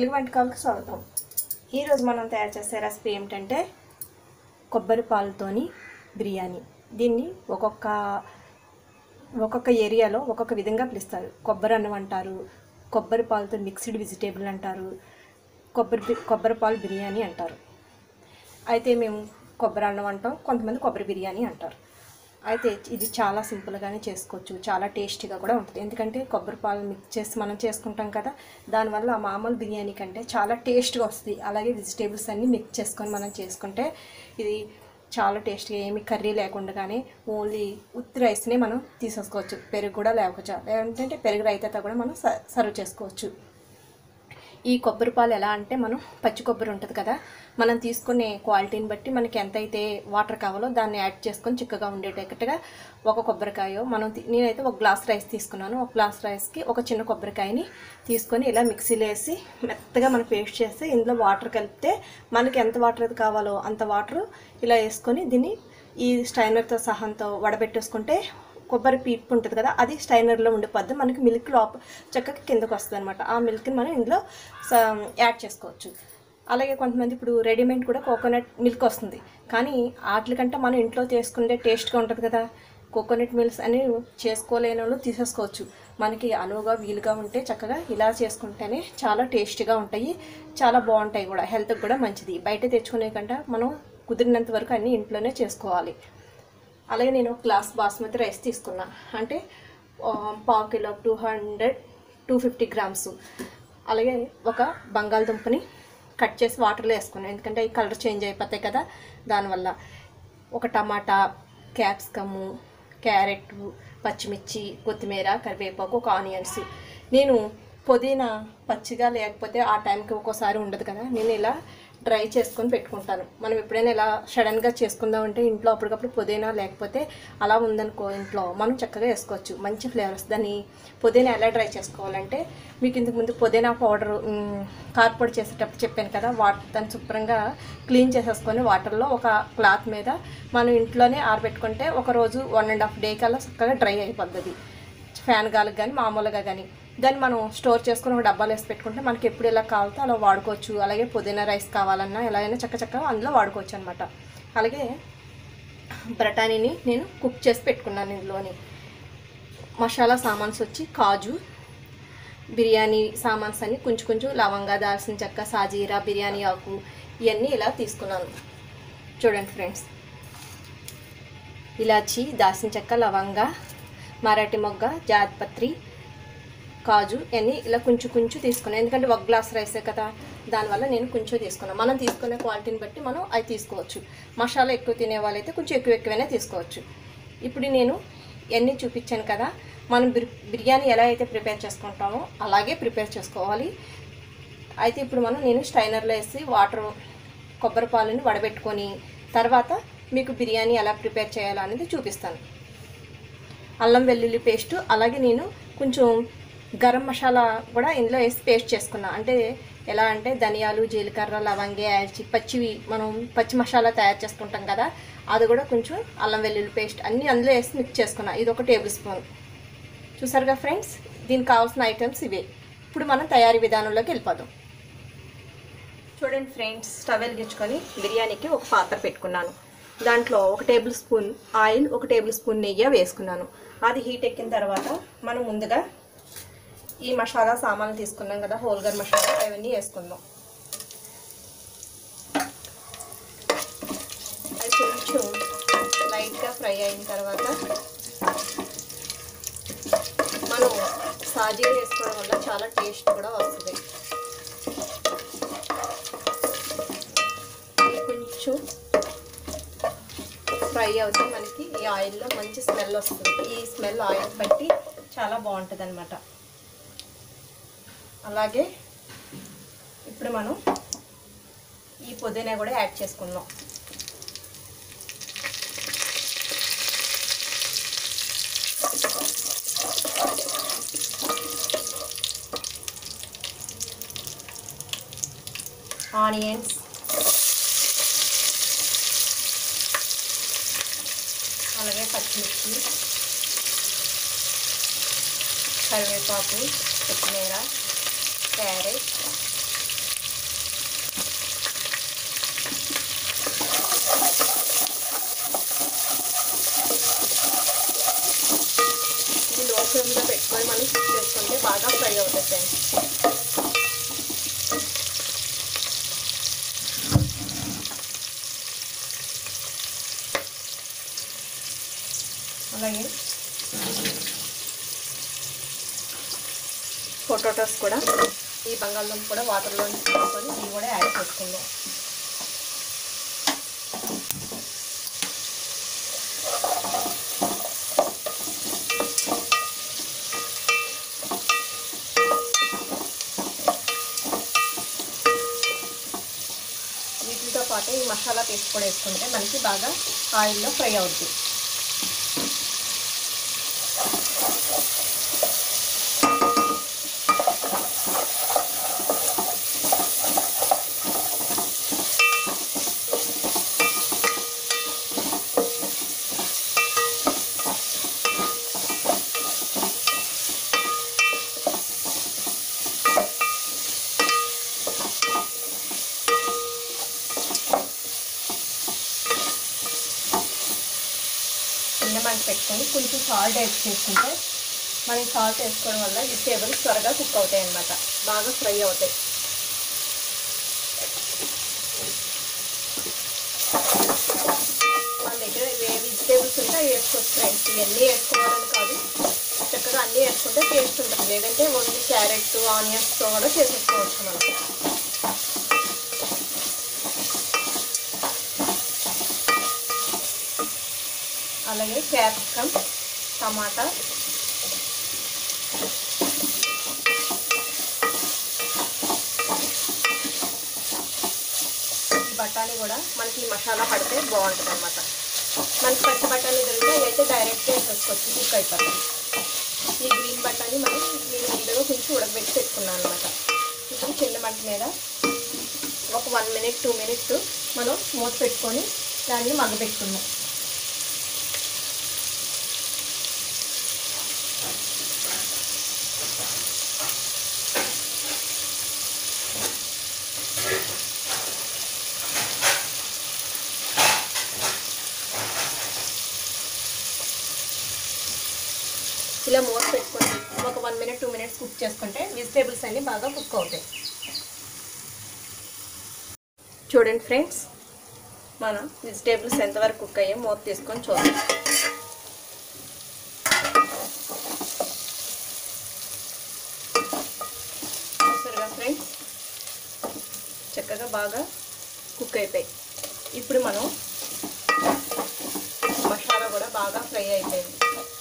తెలుగు వంటకాలకు స్వాగతం ఈరోజు మనం తయారు చేసే రెసిపీ ఏమిటంటే కొబ్బరి పాలతోని బిర్యానీ దీన్ని ఒక్కొక్క ఒక్కొక్క ఏరియాలో ఒక్కొక్క విధంగా పిలుస్తారు కొబ్బరి అన్నం అంటారు కొబ్బరి పాలతో మిక్స్డ్ వెజిటేబుల్ అంటారు కొబ్బరి బి- కొబ్బరి పాలు బిర్యానీ అంటారు అయితే మేము కొబ్బరి అన్నం అంటాం కొంతమంది కొబ్బరి బిర్యానీ అంటారు అయితే ఇది చాలా సింపుల్గానే చేసుకోవచ్చు చాలా టేస్టీగా కూడా ఉంటుంది ఎందుకంటే కొబ్బరి పాలు మిక్స్ చేసి మనం చేసుకుంటాం కదా దానివల్ల ఆ మామూలు బిర్యానీ కంటే చాలా టేస్ట్గా వస్తుంది అలాగే వెజిటేబల్స్ అన్నీ మిక్స్ చేసుకొని మనం చేసుకుంటే ఇది చాలా టేస్ట్గా ఏమి కర్రీ లేకుండానే ఓన్లీ ఉత్తి రైస్ని మనం తీసేసుకోవచ్చు పెరుగు కూడా లేకపోవచ్చు లేదంటే పెరుగు రైతాతో కూడా మనం స- సర్వ్ చేసుకోవచ్చు ఈ కొబ్బరి పాలు ఎలా అంటే మనం పచ్చి కొబ్బరి ఉంటుంది కదా మనం తీసుకునే క్వాలిటీని బట్టి మనకి ఎంతైతే వాటర్ కావాలో దాన్ని యాడ్ చేసుకొని చిక్కగా ఉండేటట్టుగా ఒక కొబ్బరికాయ మనం తీ- నేనైతే ఒక గ్లాస్ రైస్ తీసుకున్నాను ఒక గ్లాస్ రైస్కి ఒక చిన్న కొబ్బరికాయని తీసుకొని ఇలా మిక్సీలో వేసి మెత్తగా మనం పేస్ట్ చేస్తే ఇందులో వాటర్ కలిపితే మనకి ఎంత వాటర్ అయితే కావాలో అంత వాటర్ ఇలా వేసుకొని దీన్ని ఈ స్టైనర్తో సహాయంతో వడబెట్టేసుకుంటే కొబ్బరి పీప్ ఉంటుంది కదా అది స్టైనర్లో ఉండిపోద్ది మనకి మిల్క్ లోప చక్కగా కిందకు వస్తుంది అనమాట ఆ మిల్క్ని మనం ఇందులో స- యాడ్ చేసుకోవచ్చు అలాగే కొంతమంది ఇప్పుడు రెడీమేడ్ కూడా కోకోనట్ మిల్క్ వస్తుంది కానీ వాటికంటే మనం ఇంట్లో చేసుకుంటే టేస్ట్గా ఉంటుంది కదా కోకోనట్ మిల్క్స్ అని చేసుకోలేని వాళ్ళు తీసేసుకోవచ్చు మనకి అనువుగా వీలుగా ఉంటే చక్కగా ఇలా చేసుకుంటేనే చాలా టేస్టీగా ఉంటాయి చాలా బాగుంటాయి కూడా హెల్త్కి కూడా మంచిది బయట తెచ్చుకునే కంటే మనం కుదిరినంత వరకు అన్నీ ఇంట్లోనే చేసుకోవాలి అలాగే నేను ఒక గ్లాస్ బాస్మతి రైస్ తీసుకున్నా అంటే ఆ, పావు kilo two hundred two fifty grams అలాగే ఒక బంగాళదుంపని కట్ చేసి వాటర్లో వేసుకున్నాను ఎందుకంటే అవి కలర్ చేంజ్ అయిపోతాయి కదా దానివల్ల ఒక టమాటా క్యాప్సికము క్యారెట్ పచ్చిమిర్చి కొత్తిమీర కరివేపాకు ఒక ఆనియన్స్ నేను పుదీనా పచ్చిగా లేకపోతే ఆ టైంకి ఒక్కోసారి ఉండదు కదా నేను ఇలా డ్రై చేసుకొని పెట్టుకుంటాను మనం ఎప్పుడైనా ఇలా సడన్గా చేసుకుందామంటే ఇంట్లో అప్పటికప్పుడు పుదీనా లేకపోతే అలా ఉందనుకో ఇంట్లో మనం చక్కగా వేసుకోవచ్చు మంచి ఫ్లేవర్స్ దాన్ని పుదీనా ఎలా డ్రై చేసుకోవాలంటే మీకు ఇంతకు ముందు పుదీనా పౌడర్ కార్పొడి చేసేటప్పుడు చెప్పాను కదా వాటర్ దాన్ని శుభ్రంగా క్లీన్ చేసేసుకొని వాటర్లో ఒక క్లాత్ మీద మనం ఇంట్లోనే ఆరబెట్టుకుంటే ఒక రోజు వన్ అండ్ హాఫ్ డే కల్లా చక్కగా డ్రై అయిపోద్ది ఫ్యాన్ గాలికి కానీ మామూలుగా కానీ దాన్ని మనం స్టోర్ చేసుకుని ఒక డబ్బాలో వేసి పెట్టుకుంటే మనకి ఎప్పుడు ఎలా కావాలో అలా వాడుకోవచ్చు అలాగే పుదీనా రైస్ కావాలన్నా ఎలా అయినా చక్క చక్కగా అందులో వాడుకోవచ్చు అనమాట అలాగే బఠానీని నేను కుక్ చేసి పెట్టుకున్నాను ఇందులోని మసాలా సామాన్స్ వచ్చి కాజు బిర్యానీ సామాన్స్ అన్ని కొంచెం కొంచెం లవంగా దాల్చిన చెక్క సాజీరా బిర్యానీ ఆకు ఇవన్నీ ఇలా తీసుకున్నాను చూడండి ఫ్రెండ్స్ ఇలాచి దాల్చిన చెక్క లవంగా మరాఠీ మొగ్గ జాతిపత్రి కాజు ఇవన్నీ ఇలా కొంచెం కొంచెం తీసుకున్నాను ఎందుకంటే ఒక గ్లాస్ రైసే కదా దానివల్ల నేను కొంచెం తీసుకున్నాను మనం తీసుకునే క్వాలిటీని బట్టి మనం అవి తీసుకోవచ్చు మసాలా ఎక్కువ తినే వాళ్ళైతే కొంచెం ఎక్కువ ఎక్కువైనా తీసుకోవచ్చు ఇప్పుడు నేను ఇవన్నీ చూపించాను కదా మనం బిర్ బిర్యానీ ఎలా అయితే ప్రిపేర్ చేసుకుంటామో అలాగే ప్రిపేర్ చేసుకోవాలి అయితే ఇప్పుడు మనం నేను స్టైనర్లో వేసి వాటర్ కొబ్బరి పాలని వడబెట్టుకొని తర్వాత మీకు బిర్యానీ ఎలా ప్రిపేర్ చేయాలో అనేది చూపిస్తాను అల్లం వెల్లుల్లి పేస్ట్ అలాగే నేను కొంచెం గరం మసాలా కూడా ఇందులో వేసి పేస్ట్ చేసుకున్నా అంటే ఎలా అంటే ధనియాలు జీలకర్ర లవంగే యాల్చి పచ్చివి మనం పచ్చి మసాలా తయారు చేసుకుంటాం కదా అది కూడా కొంచెం అల్లం వెల్లుల్లి పేస్ట్ అన్నీ అందులో వేసి మిక్స్ చేసుకున్నా ఇది ఒక టేబుల్ స్పూన్ చూసారుగా ఫ్రెండ్స్ దీనికి కావాల్సిన ఐటమ్స్ ఇవే ఇప్పుడు మనం తయారీ విధానంలోకి వెళ్ళిపోదాం చూడండి ఫ్రెండ్స్ స్టవ్ వెలిగించుకొని బిర్యానీకి ఒక పాత్ర పెట్టుకున్నాను దాంట్లో ఒక టేబుల్ స్పూన్ ఆయిల్ ఒక టేబుల్ స్పూన్ నెయ్యి వేసుకున్నాను అది హీట్ ఎక్కిన తర్వాత మనం ముందుగా ఈ మసాలా సామాన్లు తీసుకున్నాం కదా హోల్గర్ మసాలా అవన్నీ వేసుకుందాం అది కొంచెం లైట్గా ఫ్రై అయిన తర్వాత మనం సాజీ వేసుకోవడం వల్ల చాలా టేస్ట్ కూడా వస్తుంది ఇది కొంచెం ఫ్రై అవుతే మనకి ఈ ఆయిల్లో మంచి స్మెల్ వస్తుంది ఈ స్మెల్ ఆయిల్ బట్టి చాలా బాగుంటుంది అనమాట అలాగే ఇప్పుడు మనం ఈ పుదీనా కూడా యాడ్ చేసుకుందాం ఆనియన్స్ అలాగే పచ్చిమిర్చి కరివేపాకు కొత్తిమీర క్యారెట్ ఫ్రై అవుతాయి ఫ్రెండ్స్ అలాగే పొటాటోస్ కూడా ఈ బంగాళదుంప కూడా వాటర్లో తీసుకొని ఇవి కూడా యాడ్ చేసుకుందాం వీటితో పాటు ఈ మసాలా పేస్ట్ కూడా వేసుకుంటే మనకి బాగా ఆయిల్లో ఫ్రై అవుద్ది చిన్న మంట పెట్టుకొని కొంచెం సాల్ట్ యాడ్ చేసుకుంటే మనం సాల్ట్ వేసుకోవడం వల్ల వెజిటేబుల్స్ త్వరగా కుక్ అవుతాయి అన్నమాట బాగా ఫ్రై అవుతాయి మన దగ్గర ఏ వెజిటేబుల్స్ ఉంటే అవి వేసుకోవచ్చు ఫ్రెండ్స్ ఇవన్నీ వేసుకోవాలని కాదు చక్కగా అన్నీ వేసుకుంటే టేస్ట్ ఉంటుంది లేదంటే ఓన్లీ క్యారెట్ ఆనియన్స్తో కూడా చేసేసుకోవచ్చు మనం అలాగే క్యాప్సికమ్ టమాటా ఈ బఠానీ కూడా మనకి ఈ మసాలా పడితే బాగుంటుంది అనమాట మనకి పచ్చి బఠానీ దొరికితే అయితే డైరెక్ట్గా వేసేసుకోవచ్చు కుక్ అయిపోతుంది ఈ గ్రీన్ బఠానీ మనం నేను ముందుగా కొంచెం ఉడకబెట్టి పెట్టుకున్నాను అనమాట ఇప్పుడు చిన్న మంట మీద ఒక వన్ మినిట్ టూ మినిట్స్ మనం మూత పెట్టుకొని దాన్ని మగ్గబెట్టుకుందాం ఇలా మూత పెట్టుకొని ఒక one minute two minutes cook చేసుకుంటే వెజిటేబుల్స్ అన్నీ బాగా కుక్ అవుతాయి చూడండి ఫ్రెండ్స్ మన వెజిటేబుల్స్ ఎంతవరకు కుక్ అయ్యాయి మూత తీసుకొని చూద్దాం చూసారుగా ఫ్రెండ్స్ చక్కగా బాగా కుక్ అయిపోయాయి ఇప్పుడు మనం మసాలా కూడా బాగా ఫ్రై అయిపోయింది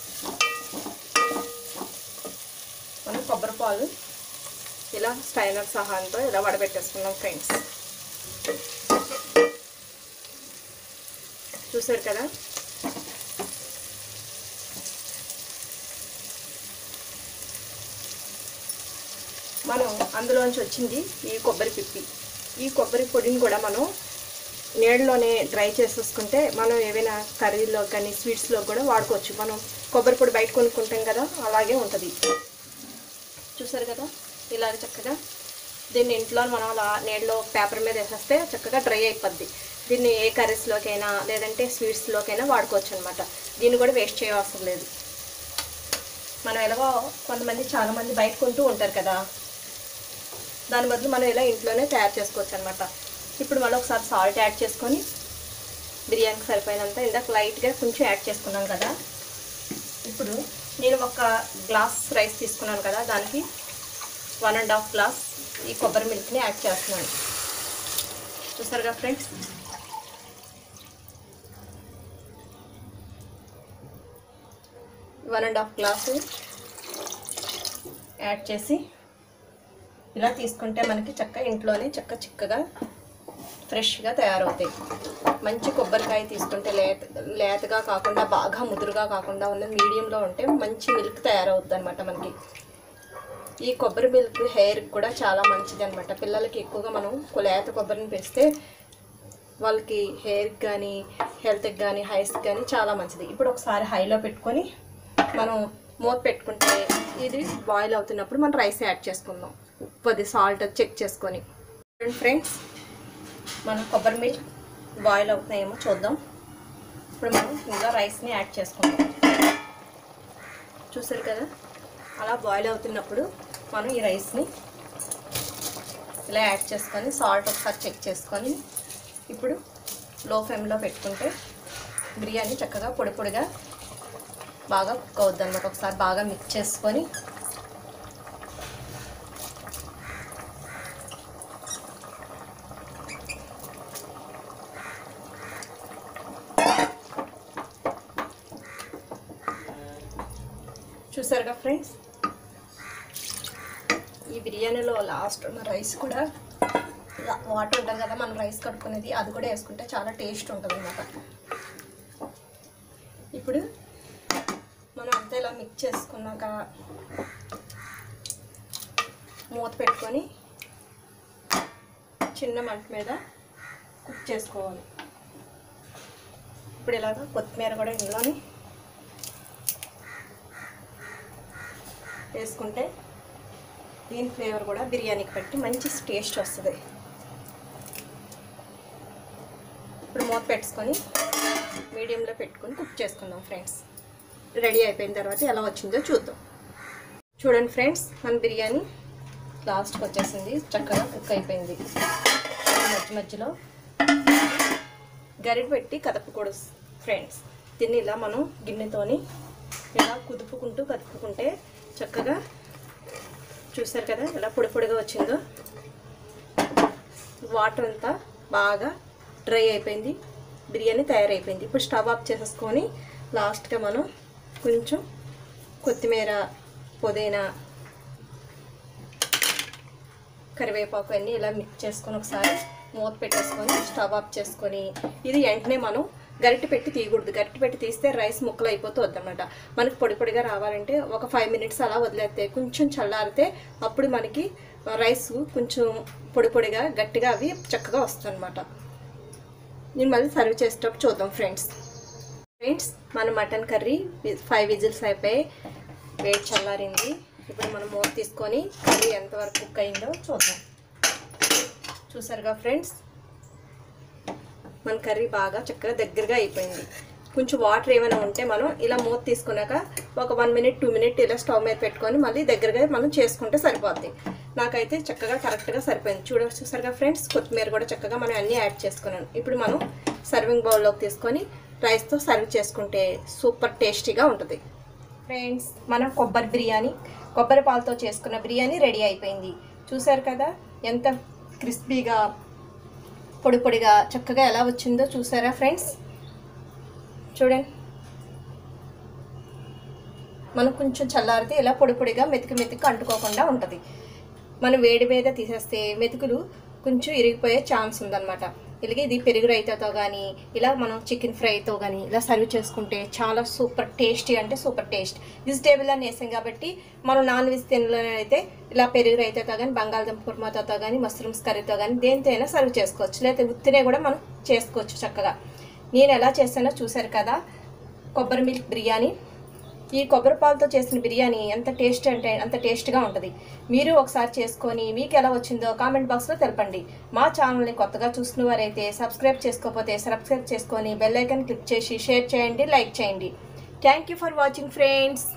మనం కొబ్బరి పాలు ఇలా స్టైనర్ సహాయంతో ఇలా వడబెట్టేసుకున్నాం ఫ్రెండ్స్ చూసారు కదా మనం అందులోంచి వచ్చింది ఈ కొబ్బరి పిప్పి ఈ కొబ్బరి పొడిని కూడా మనం నీళ్ళలోనే డ్రై చేసేసుకుంటే మనం ఏవైనా కర్రీలో కానీ స్వీట్స్లో కూడా వాడుకోవచ్చు మనం కొబ్బరి పొడి బయట కొనుక్కుంటాం కదా అలాగే ఉంటుంది చూసారు కదా ఇలాగ చక్కగా దీన్ని ఇంట్లో మనం అలా నీళ్ళలో పేపర్ మీద వేసేస్తే చక్కగా డ్రై అయిపోద్ది దీన్ని ఏ కర్రీస్లోకైనా లేదంటే స్వీట్స్లోకైనా వాడుకోవచ్చు అనమాట దీన్ని కూడా వేస్ట్ చేయవసరం లేదు మనం ఎలాగో కొంతమంది చాలామంది బయట కొంటూ ఉంటారు కదా దాని బదులు మనం ఇలా ఇంట్లోనే తయారు చేసుకోవచ్చు అనమాట ఇప్పుడు మళ్ళీ ఒకసారి సాల్ట్ యాడ్ చేసుకొని బిర్యానీకి సరిపోయినంత ఇందాక లైట్గా కొంచెం యాడ్ చేసుకున్నాం కదా ఇప్పుడు నేను ఒక గ్లాస్ రైస్ తీసుకున్నాను కదా దానికి వన్ అండ్ హాఫ్ గ్లాస్ ఈ కొబ్బరి మిల్క్ని యాడ్ చేస్తున్నాను చూసారుగా friends one and half glass add చేసి ఇలా తీసుకుంటే మనకి చక్క ఇంట్లోనే చక్క చిక్కగా ఫ్రెష్గా తయారవుతాయి మంచి కొబ్బరికాయ తీసుకుంటే లేత లేతగా కాకుండా బాగా ముదురుగా కాకుండా ఉన్న మీడియంలో ఉంటే మంచి మిల్క్ తయారవుతుంది అనమాట మనకి ఈ కొబ్బరి మిల్క్ హెయిర్కి కూడా చాలా మంచిది అనమాట పిల్లలకి ఎక్కువగా మనం లేత కొబ్బరిని పెంచితే వాళ్ళకి హెయిర్కి కానీ హెల్త్కి కానీ హైస్కి కానీ చాలా మంచిది ఇప్పుడు ఒకసారి హైలో పెట్టుకొని మనం మూత పెట్టుకుంటే ఇది బాయిల్ అవుతున్నప్పుడు మనం రైస్ యాడ్ చేసుకుందాం కొద్ది సాల్ట్ చెక్ చేసుకొని ఫ్రెండ్స్ మన కొబ్బరి మిల్క్ బాయిల్ అవుతున్నాయేమో చూద్దాం ఇప్పుడు మనం ఇంకా రైస్ని యాడ్ చేసుకుందాం చూసారు కదా అలా బాయిల్ అవుతున్నప్పుడు మనం ఈ రైస్ని ఇలా యాడ్ చేసుకొని సాల్ట్ ఒకసారి చెక్ చేసుకొని ఇప్పుడు లో ఫ్లేమ్లో పెట్టుకుంటే బిర్యానీ చక్కగా పొడి పొడిగా బాగా కుక్ అవుద్ది అనమాట ఒకసారి బాగా మిక్స్ చేసుకొని చూసారుగా ఫ్రెండ్స్ ఈ బిర్యానీలో లాస్ట్ ఉన్న రైస్ కూడా లా- వాటర్ ఉంటుంది కదా మనం రైస్ కడుక్కునేది అది కూడా వేసుకుంటే చాలా టేస్ట్ ఉంటుంది అన్నమాట ఇప్పుడు మనం అంతా ఇలా మిక్స్ చేసుకున్నాక మూత పెట్టుకొని చిన్న మంట మీద కుక్ చేసుకోవాలి ఇప్పుడు ఇలాగ కొత్తిమీర కూడా ఇందులోని వేసుకుంటే దీని ఫ్లేవర్ కూడా బిర్యానీకి పెట్టి మంచి టేస్ట్ వస్తుంది ఇప్పుడు మూత పెట్టుకొని మీడియంలో పెట్టుకొని కుక్ చేసుకుందాం ఫ్రెండ్స్ రెడీ అయిపోయిన తర్వాత ఎలా వచ్చిందో చూద్దాం చూడండి ఫ్రెండ్స్ మన బిర్యానీ లాస్ట్కి వచ్చేసింది చక్కగా కుక్ అయిపోయింది మధ్య మధ్యలో గరిట పెట్టి కదపకూడదు ఫ్రెండ్స్ దీన్ని ఇలా మనం గిన్నెతోని ఇలా కుదుపుకుంటూ కదుపుకుంటే చక్కగా చూసారు కదా ఎలా పొడి పొడిగా వచ్చిందో వాటర్ అంతా బాగా డ్రై అయిపోయింది బిర్యానీ తయారైపోయింది ఇప్పుడు స్టవ్ ఆఫ్ చేసేసుకొని లాస్ట్గా మనం కొంచెం కొత్తిమీర పుదీనా కరివేపాకు అన్నీ ఇలా మిక్స్ చేసుకొని ఒకసారి మూత పెట్టేసుకొని స్టవ్ ఆఫ్ చేసుకొని ఇది వెంటనే మనం గరిటె పెట్టి తీయకూడదు గరిటె పెట్టి తీస్తే రైస్ ముక్కలు అయిపోతూ వద్దన్నమాట మనకి పొడి పొడిగా రావాలంటే ఒక ఫైవ్ మినిట్స్ అలా వదిలేస్తే కొంచెం చల్లారితే అప్పుడు మనకి రైస్ కొంచెం పొడి పొడిగా గట్టిగా అవి చక్కగా వస్తుంది అనమాట నేను మళ్ళీ సర్వ్ చేసేటప్పుడు చూద్దాం ఫ్రెండ్స్ ఫ్రెండ్స్ మన మటన్ కర్రీ ఫైవ్ విజిల్స్ అయిపోయి వేడి చల్లారింది ఇప్పుడు మనం మూత తీసుకొని కర్రీ ఎంతవరకు కుక్ అయిందో చూద్దాం చూసారుగా ఫ్రెండ్స్ మన కర్రీ బాగా చక్కగా దగ్గరగా అయిపోయింది కొంచెం వాటర్ ఏమైనా ఉంటే మనం ఇలా మూత తీసుకున్నాక ఒక వన్ మినిట్ టూ మినిట్ ఇలా స్టవ్ మీద పెట్టుకొని మళ్ళీ దగ్గరగా మనం చేసుకుంటే సరిపోద్ది నాకైతే చక్కగా కరెక్ట్గా సరిపోయింది చూడ చూసారుగా ఫ్రెండ్స్ కొత్తిమీర కూడా చక్కగా మనం అన్నీ యాడ్ చేసుకున్నాను ఇప్పుడు మనం సర్వింగ్ బౌల్లోకి తీసుకొని రైస్తో సర్వ్ చేసుకుంటే సూపర్ టేస్టీగా ఉంటుంది ఫ్రెండ్స్ మన కొబ్బరి బిర్యానీ కొబ్బరి పాలతో చేసుకున్న బిర్యానీ రెడీ అయిపోయింది చూసారు కదా ఎంత క్రిస్పీగా పొడి పొడిగా చక్కగా ఎలా వచ్చిందో చూసారా ఫ్రెండ్స్ చూడండి మనం కొంచెం చల్లారితే ఇలా పొడి పొడిగా మెతికి మెతికి అంటుకోకుండా ఉంటుంది మనం వేడి మీద తీసేస్తే మెతుకులు కొంచెం ఇరిగిపోయే ఛాన్స్ ఉందన్నమాట ఇలాగే ఇది పెరుగు రైతాతో కానీ ఇలా మనం చికెన్ ఫ్రైతో కానీ ఇలా సర్వ్ చేసుకుంటే చాలా సూపర్ టేస్టీ అంటే సూపర్ టేస్ట్ వెజిటేబుల్ అని వేసాం కాబట్టి మనం నాన్ వెజ్ తినలోనైతే ఇలా పెరుగు రైతాతో కానీ బంగాళదుంప కుర్మాతో కానీ మష్రూమ్స్ కర్రీతో కానీ దేనితో అయినా సర్వ్ చేసుకోవచ్చు లేకపోతే ఉత్తినే కూడా మనం చేసుకోవచ్చు చక్కగా నేను ఎలా చేస్తానో చూశారు కదా కొబ్బరి మిల్క్ బిర్యానీ ఈ కొబ్బరి పాలతో చేసిన బిర్యానీ ఎంత టేస్ట్ అంటే అంత టేస్ట్గా ఉంటుంది మీరు ఒకసారి చేసుకొని మీకు ఎలా వచ్చిందో కామెంట్ బాక్స్లో తెలపండి మా ఛానల్ని కొత్తగా చూసిన వారైతే సబ్స్క్రైబ్ చేసుకోకపోతే సబ్స్క్రైబ్ చేసుకొని బెల్ ఐకాన్ క్లిక్ చేసి షేర్ చేయండి లైక్ చేయండి thank you for watching friends